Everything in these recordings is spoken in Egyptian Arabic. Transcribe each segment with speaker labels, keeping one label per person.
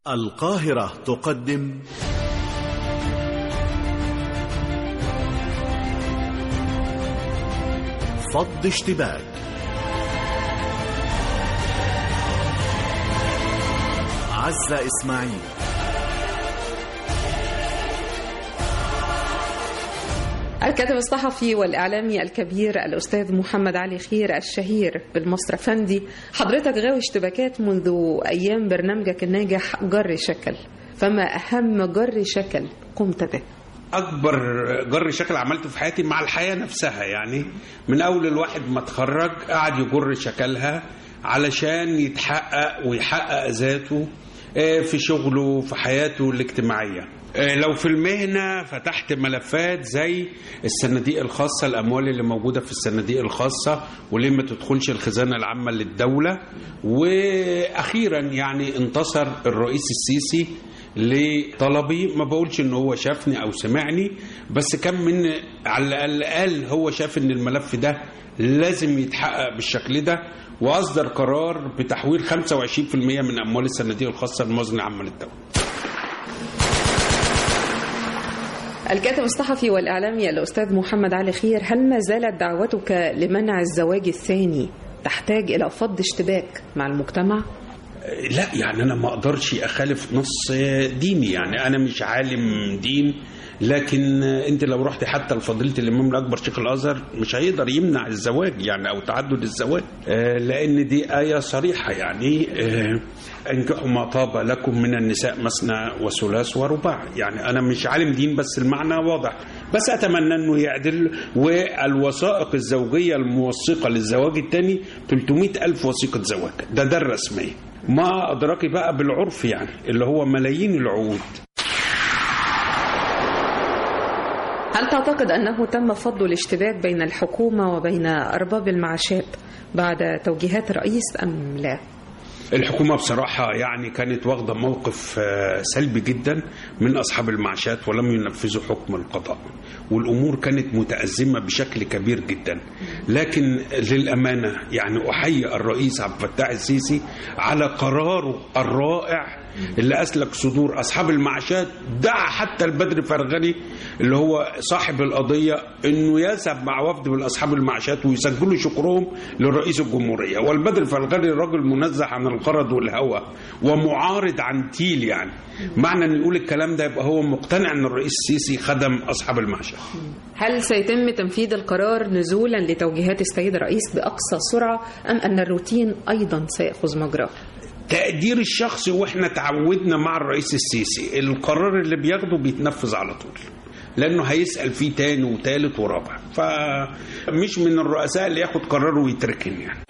Speaker 1: القاهرة تقدم فض اشتباك عزة إسماعيل
Speaker 2: الكاتب الصحفي والإعلامي الكبير الأستاذ محمد علي خير الشهير بالمصر فندي حضرتك غاوي اشتباكات منذ أيام برنامجك الناجح جر شكل فما أهم جر شكل قمت به
Speaker 3: اكبر جر شكل عملته في حياتي مع الحياه نفسها يعني من اول الواحد ما اتخرج قعد يجر شكلها علشان يتحقق ويحقق ذاته في شغله في حياته الاجتماعيه لو في المهنة فتحت ملفات زي الصناديق الخاصة الأموال اللي موجودة في الصناديق الخاصة وليه ما تدخلش الخزانة العامة للدولة وأخيرا يعني انتصر الرئيس السيسي لطلبي ما بقولش ان هو شافني او سمعني بس كان من على الاقل قال هو شاف ان الملف ده لازم يتحقق بالشكل ده واصدر قرار بتحويل 25% من اموال الصناديق الخاصه للموازنه العامه للدوله
Speaker 2: الكاتب الصحفي والإعلامي الأستاذ محمد علي خير هل ما زالت دعوتك لمنع الزواج الثاني تحتاج إلى فض اشتباك مع المجتمع؟
Speaker 3: لا يعني انا ما اقدرش اخالف نص ديني يعني انا مش عالم دين لكن انت لو رحت حتى لفضيله الامام الاكبر شيخ الازهر مش هيقدر يمنع الزواج يعني او تعدد الزواج لان دي ايه صريحه يعني انكحوا ما طاب لكم من النساء مثنى وثلاث ورباع يعني انا مش عالم دين بس المعنى واضح بس اتمنى انه يعدل والوثائق الزوجيه الموثقه للزواج الثاني 300 الف وثيقه زواج ده ده الرسميه ما أدراك بقى بالعرف يعني اللي هو ملايين العقود
Speaker 2: هل تعتقد أنه تم فض الاشتباك بين الحكومة وبين أرباب المعاشات بعد توجيهات الرئيس أم لا؟
Speaker 3: الحكومة بصراحة يعني كانت واخدة موقف سلبي جدا من أصحاب المعاشات ولم ينفذوا حكم القضاء والأمور كانت متأزمة بشكل كبير جدا لكن للأمانة يعني أحيي الرئيس عبد الفتاح السيسي على قراره الرائع اللي أسلك صدور أصحاب المعاشات دعا حتى البدر فرغني اللي هو صاحب القضية أنه يذهب مع وفد من أصحاب المعاشات ويسجلوا شكرهم لرئيس الجمهورية والبدر فرغني راجل منزه عن الغرض والهوى ومعارض عن تيل يعني معنى أن يقول الكلام ده يبقى هو مقتنع أن الرئيس السيسي خدم أصحاب المعاشات
Speaker 2: هل سيتم تنفيذ القرار نزولا لتوجيهات السيد الرئيس بأقصى سرعة أم أن الروتين أيضا سيأخذ مجراه؟
Speaker 3: تقدير الشخصي واحنا تعودنا مع الرئيس السيسي القرار اللي بياخده بيتنفذ على طول لانه هيسال فيه تاني وتالت ورابع فمش من الرؤساء اللي ياخد قرار ويتركن يعني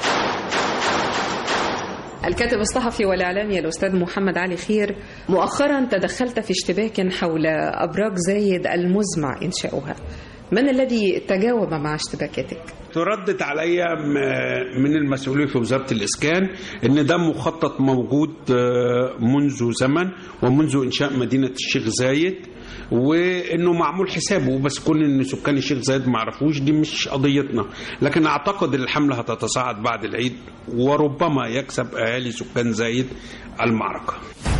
Speaker 2: الكاتب الصحفي والإعلامي الأستاذ محمد علي خير مؤخرا تدخلت في اشتباك حول أبراج زايد المزمع إنشاؤها من الذي تجاوب مع اشتباكاتك؟
Speaker 3: تردد عليا من المسؤولين في وزارة الإسكان إن ده مخطط موجود منذ زمن ومنذ إنشاء مدينة الشيخ زايد وانه معمول حسابه بس كون ان سكان الشيخ زايد ما عرفوش دي مش قضيتنا لكن اعتقد الحمله هتتصاعد بعد العيد وربما يكسب اهالي سكان زايد المعركه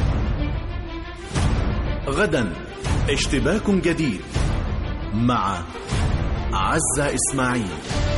Speaker 1: غدا اشتباك جديد مع عزة إسماعيل